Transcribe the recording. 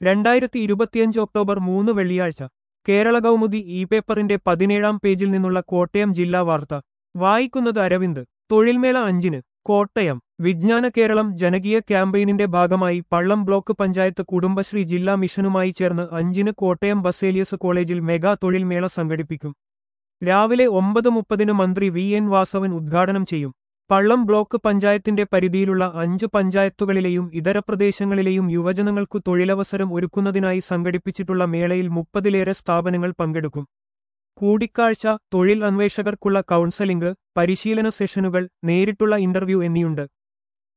രണ്ടായിരത്തി ഇരുപത്തിയഞ്ച് ഒക്ടോബർ മൂന്ന് വെള്ളിയാഴ്ച കേരള കൗമുദി ഇ പേപ്പറിന്റെ പതിനേഴാം പേജിൽ നിന്നുള്ള കോട്ടയം ജില്ലാ വാർത്ത വായിക്കുന്നത് അരവിന്ദ് തൊഴിൽമേള അഞ്ചിന് കോട്ടയം വിജ്ഞാന കേരളം ജനകീയ ക്യാമ്പയിനിന്റെ ഭാഗമായി പള്ളം ബ്ലോക്ക് പഞ്ചായത്ത് കുടുംബശ്രീ ജില്ലാ മിഷനുമായി ചേർന്ന് അഞ്ചിന് കോട്ടയം ബസേലിയസ് കോളേജിൽ മെഗാ തൊഴിൽമേള സംഘടിപ്പിക്കും രാവിലെ ഒമ്പത് മുപ്പതിന് മന്ത്രി വി എൻ വാസവൻ ഉദ്ഘാടനം ചെയ്യും പള്ളം ബ്ലോക്ക് പഞ്ചായത്തിന്റെ പരിധിയിലുള്ള അഞ്ച് പഞ്ചായത്തുകളിലെയും ഇതര പ്രദേശങ്ങളിലെയും യുവജനങ്ങൾക്കു തൊഴിലവസരം ഒരുക്കുന്നതിനായി സംഘടിപ്പിച്ചിട്ടുള്ള മേളയിൽ മുപ്പതിലേറെ സ്ഥാപനങ്ങൾ പങ്കെടുക്കും കൂടിക്കാഴ്ച തൊഴിൽ അന്വേഷകർക്കുള്ള കൗൺസലിംഗ് പരിശീലന സെഷനുകൾ നേരിട്ടുള്ള ഇന്റർവ്യൂ എന്നിയുണ്ട്